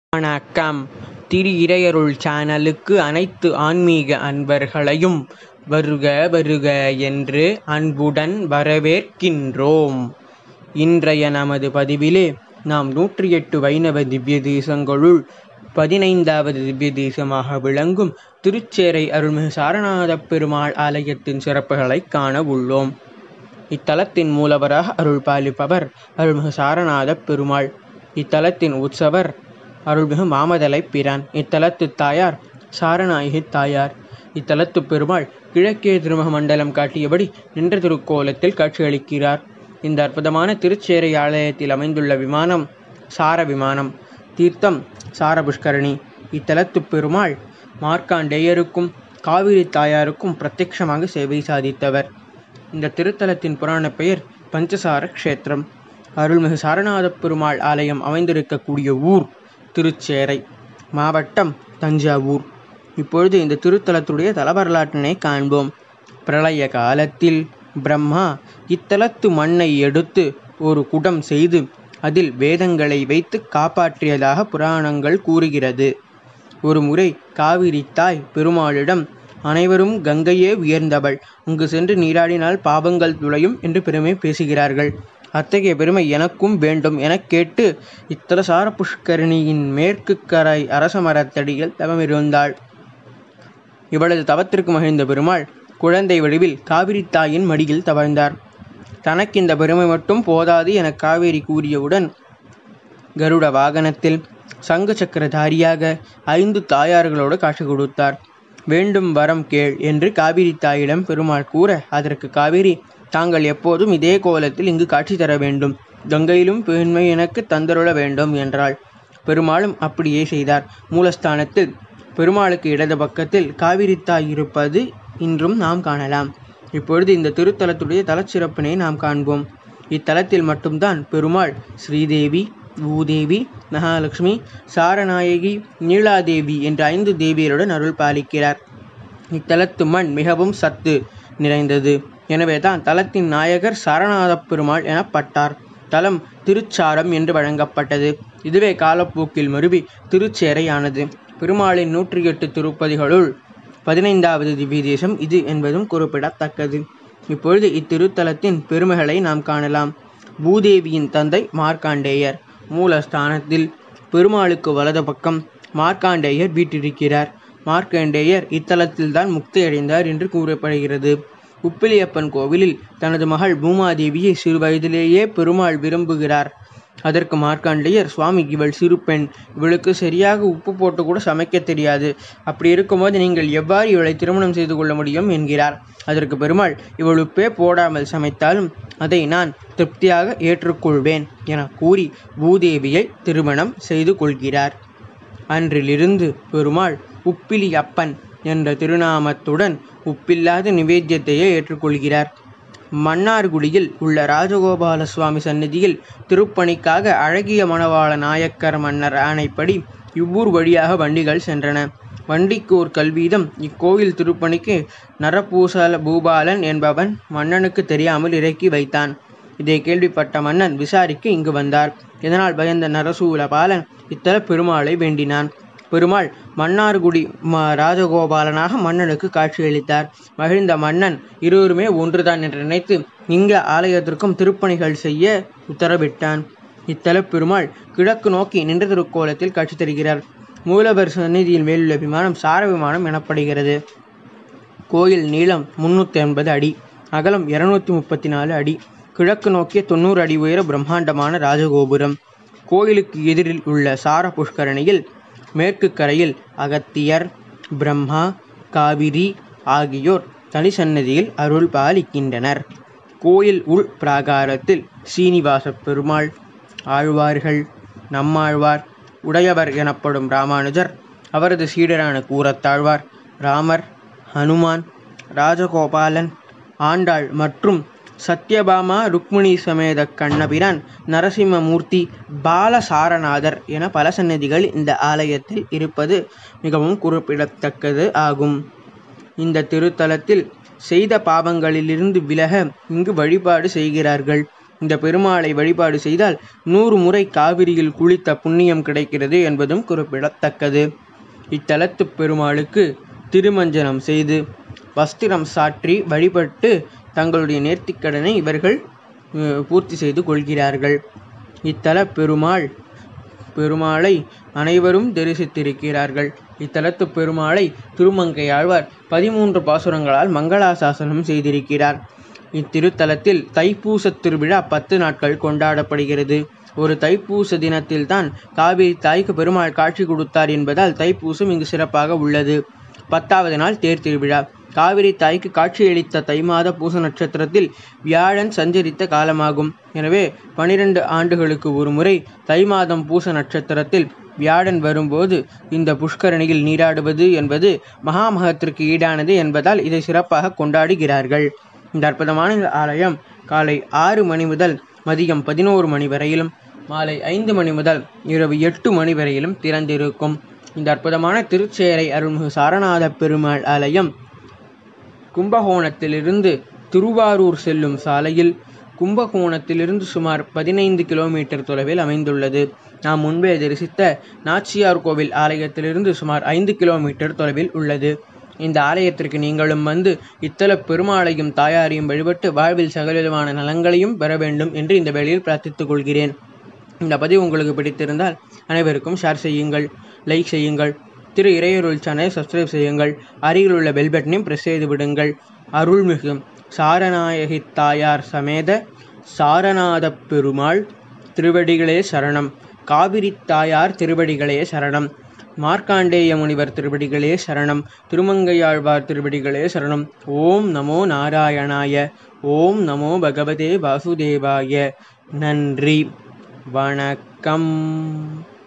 வணக்கம் திரு இறையருள் சேனலுக்கு அனைத்து ஆன்மீக அன்பர்களையும் வருக வருக என்று அன்புடன் வரவேற்கின்றோம் இன்றைய நமது பதிவிலே நாம் நூற்றி எட்டு வைணவ திவ்ய தேசங்களுள் பதினைந்தாவது திவ்ய தேசமாக விளங்கும் திருச்சேறை அருள்மிகு சாரநாதப் பெருமாள் ஆலயத்தின் சிறப்புகளை காண உள்ளோம் இத்தலத்தின் மூலவராக அருள் பாலிப்பவர் அருள்மிகு சாரநாதப் பெருமாள் இத்தலத்தின் உற்சவர் அருள்மிகு மாமதலை பிரான் இத்தலத்து தாயார் சாரநாயகி தாயார் இத்தலத்து பெருமாள் கிழக்கே திருமுக மண்டலம் காட்டியபடி நின்ற திருக்கோலத்தில் காட்சியளிக்கிறார் இந்த அற்புதமான திருச்சேரை ஆலயத்தில் அமைந்துள்ள விமானம் சார விமானம் தீர்த்தம் சார புஷ்கரணி இத்தலத்து பெருமாள் மார்க்காண்டேயருக்கும் காவிரி தாயாருக்கும் பிரத்யட்சமாக சேவை சாதித்தவர் இந்த திருத்தலத்தின் புராண பெயர் பஞ்சசார க்ஷேத்திரம் அருள்மிகு சாரநாதப் பெருமாள் ஆலயம் அமைந்திருக்கக்கூடிய ஊர் திருச்சேரை மாவட்டம் தஞ்சாவூர் இப்பொழுது இந்த திருத்தலத்துடைய தலவரலாற்றினை காண்போம் பிரளய காலத்தில் பிரம்மா இத்தலத்து மண்ணை எடுத்து ஒரு குடம் செய்து அதில் வேதங்களை வைத்து காப்பாற்றியதாக புராணங்கள் கூறுகிறது ஒரு முறை காவிரி தாய் பெருமாளிடம் அனைவரும் கங்கையே உயர்ந்தவள் அங்கு சென்று நீராடினால் பாவங்கள் துளையும் என்று பெருமை பேசுகிறார்கள் அத்தகைய பெருமை எனக்கும் வேண்டும் எனக் கேட்டு இத்தலசார புஷ்கரணியின் மேற்கு கரை அரச மரத்தடியில் தவமிருந்தாள் இவளது தவத்திற்கு மகிழ்ந்த பெருமாள் குழந்தை வடிவில் காவிரி தாயின் மடியில் தவழ்ந்தார் தனக்கு இந்த பெருமை மட்டும் போதாது என காவேரி கூறியவுடன் கருட வாகனத்தில் சங்கு சக்கரதாரியாக ஐந்து தாயார்களோடு காட்சி கொடுத்தார் வேண்டும் வரம் கேள் என்று காவிரி தாயிடம் பெருமாள் கூற அதற்கு காவிரி தாங்கள் எப்போதும் இதே கோலத்தில் இங்கு காட்சி தர வேண்டும் கங்கையிலும் பெண்மை எனக்கு தந்தருள வேண்டும் என்றாள் பெருமாளும் அப்படியே செய்தார் மூலஸ்தானத்தில் பெருமாளுக்கு இடது பக்கத்தில் காவிரி தாய் இருப்பது இன்றும் நாம் காணலாம் இப்பொழுது இந்த திருத்தலத்துடைய தலச்சிறப்பினை நாம் காண்போம் இத்தலத்தில் மட்டும்தான் பெருமாள் ஸ்ரீதேவி பூதேவி மகாலட்சுமி சாரநாயகி நீலாதேவி என்ற ஐந்து தேவியருடன் அருள் பாலிக்கிறார் இத்தலத்து மண் மிகவும் சத்து நிறைந்தது எனவே தான் தலத்தின் நாயகர் சாரநாதப் பெருமாள் எனப்பட்டார் தலம் திருச்சாரம் என்று வழங்கப்பட்டது இதுவே காலப்போக்கில் மருவி திருச்சேரை ஆனது பெருமாளின் நூற்றி எட்டு திருப்பதிகளுள் பதினைந்தாவது திவ்ய தேசம் இது என்பதும் குறிப்பிடத்தக்கது இப்பொழுது இத்திருத்தலத்தின் பெருமைகளை நாம் காணலாம் பூதேவியின் தந்தை மார்க்காண்டேயர் மூலஸ்தானத்தில் பெருமாளுக்கு வலது பக்கம் மார்க்காண்டேயர் வீட்டிருக்கிறார் மார்க்கண்டேயர் இத்தலத்தில்தான் முக்தி அடைந்தார் என்று கூறப்படுகிறது உப்பிலியப்பன் கோவிலில் தனது மகள் பூமாதேவியை சிறு வயதிலேயே பெருமாள் விரும்புகிறார் அதற்கு மார்க்காண்டேயர் சுவாமி இவள் சிறு பெண் இவளுக்கு சரியாக உப்பு போட்டு கூட சமைக்க தெரியாது அப்படி இருக்கும்போது நீங்கள் எவ்வாறு இவளை திருமணம் செய்து கொள்ள முடியும் என்கிறார் அதற்கு பெருமாள் இவள் உப்பே போடாமல் சமைத்தாலும் அதை நான் திருப்தியாக ஏற்றுக்கொள்வேன் என கூறி பூதேவியை திருமணம் செய்து கொள்கிறார் அன்றிலிருந்து பெருமாள் உப்பிலி அப்பன் என்ற திருநாமத்துடன் உப்பில்லாத நிவேத்தியத்தையே ஏற்றுக்கொள்கிறார் மன்னார்குடியில் உள்ள ராஜகோபால சுவாமி சந்நிதியில் திருப்பணிக்காக அழகிய மணவாள நாயக்கர் மன்னர் ஆணைப்படி இவ்வூர் வழியாக வண்டிகள் சென்றன வண்டிக்கு ஒரு கல்வீதம் இக்கோயில் திருப்பணிக்கு நரபூசல பூபாலன் என்பவன் மன்னனுக்கு தெரியாமல் இறக்கி வைத்தான் இதை கேள்விப்பட்ட மன்னன் விசாரிக்க இங்கு வந்தார் இதனால் பயந்த நரசூல பாலன் இத்தல பெருமாளை வேண்டினான் பெருமாள் மன்னார்குடி ம ராஜகோபாலனாக மன்னனுக்கு காட்சியளித்தார் மகிழ்ந்த மன்னன் இருவருமே ஒன்றுதான் என்று நினைத்து இங்க ஆலயத்திற்கும் திருப்பணிகள் செய்ய உத்தரவிட்டான் இத்தல பெருமாள் கிழக்கு நோக்கி நின்ற திருக்கோலத்தில் காட்சி தருகிறார் மூலவர் சந்நிதியின் மேலுள்ள விமானம் சார விமானம் எனப்படுகிறது கோயில் நீளம் முன்னூற்றி எண்பது அடி அகலம் இருநூத்தி முப்பத்தி நாலு அடி கிழக்கு நோக்கிய தொண்ணூறு அடி உயர பிரம்மாண்டமான ராஜகோபுரம் கோயிலுக்கு எதிரில் உள்ள சார புஷ்கரணியில் மேற்கு கரையில் அகத்தியர் பிரம்மா காவிரி ஆகியோர் தனி சன்னதியில் அருள் பாலிக்கின்றனர் கோயில் உள் பிராகாரத்தில் சீனிவாச பெருமாள் ஆழ்வார்கள் நம்மாழ்வார் உடையவர் எனப்படும் ராமானுஜர் அவரது சீடரான கூரத்தாழ்வார் ராமர் ஹனுமான் ராஜகோபாலன் ஆண்டாள் மற்றும் சத்யபாமா ருக்மிணி சமேத கண்ணபிரான் நரசிம்மமூர்த்தி பாலசாரநாதர் என பல சன்னதிகள் இந்த ஆலயத்தில் இருப்பது மிகவும் குறிப்பிடத்தக்கது ஆகும் இந்த திருத்தலத்தில் செய்த பாவங்களிலிருந்து விலக இங்கு வழிபாடு செய்கிறார்கள் இந்த பெருமாளை வழிபாடு செய்தால் நூறு முறை காவிரியில் குளித்த புண்ணியம் கிடைக்கிறது என்பதும் குறிப்பிடத்தக்கது இத்தலத்து பெருமாளுக்கு திருமஞ்சனம் செய்து வஸ்திரம் சாற்றி வழிபட்டு தங்களுடைய நேர்த்திக்கடனை இவர்கள் அஹ், பூர்த்தி செய்து கொள்கிறார்கள் இத்தல பெருமாள் பெருமாளை அனைவரும் தரிசித்திருக்கிறார்கள் இத்தலத்து பெருமாளை திருமங்கையாழ்வார் பதிமூன்று பாசுரங்களால் மங்களாசாசனம் செய்திருக்கிறார் இத்திருத்தலத்தில் தைப்பூச திருவிழா பத்து நாட்கள் கொண்டாடப்படுகிறது ஒரு தைப்பூச தினத்தில்தான் காவிரி தாய்க்கு பெருமாள் காட்சி கொடுத்தார் என்பதால் தைப்பூசம் இங்கு சிறப்பாக உள்ளது பத்தாவது நாள் தேர் திருவிழா காவிரி தாய்க்கு காட்சியளித்த தை மாத பூச நட்சத்திரத்தில் வியாழன் சஞ்சரித்த காலமாகும் எனவே பனிரெண்டு ஆண்டுகளுக்கு ஒரு முறை தை மாதம் பூச நட்சத்திரத்தில் வியாழன் வரும்போது இந்த புஷ்கரணியில் நீராடுவது என்பது மகாமகத்திற்கு ஈடானது என்பதால் இதை சிறப்பாக கொண்டாடுகிறார்கள் இந்த அற்புதமான இந்த ஆலயம் காலை ஆறு மணி முதல் மதியம் பதினோரு மணி வரையிலும் மாலை ஐந்து மணி முதல் இரவு எட்டு மணி வரையிலும் திறந்திருக்கும் இந்த அற்புதமான திருச்சேரை அருள்மிகு சாரநாத பெருமாள் ஆலயம் கும்பகோணத்திலிருந்து திருவாரூர் செல்லும் சாலையில் கும்பகோணத்திலிருந்து சுமார் பதினைந்து கிலோமீட்டர் தொலைவில் அமைந்துள்ளது நாம் முன்பே தரிசித்த நாச்சியார் கோவில் ஆலயத்திலிருந்து சுமார் ஐந்து கிலோமீட்டர் தொலைவில் உள்ளது இந்த ஆலயத்திற்கு நீங்களும் வந்து இத்தல பெருமாளையும் தாயாரையும் வழிபட்டு வாழ்வில் சகலவிதமான நலங்களையும் பெற வேண்டும் என்று இந்த வேளையில் பிரார்த்தித்துக் கொள்கிறேன் இந்த பதிவு உங்களுக்கு பிடித்திருந்தால் அனைவருக்கும் ஷேர் செய்யுங்கள் லைக் செய்யுங்கள் திரு இறையருள் சேனலை சப்ஸ்கிரைப் செய்யுங்கள் அருகில் உள்ள பெல் பட்டனையும் பிரஸ் செய்து விடுங்கள் அருள்மிகு சாரநாயகி தாயார் சமேத சாரநாத பெருமாள் திருவடிகளே சரணம் காவிரி தாயார் திருவடிகளே சரணம் மார்க்காண்டேய முனிவர் திருவடிகளே சரணம் திருமங்கையாழ்வார் திருவடிகளே சரணம் ஓம் நமோ நாராயணாய ஓம் நமோ பகவதே வாசுதேவாய நன்றி வணக்கம்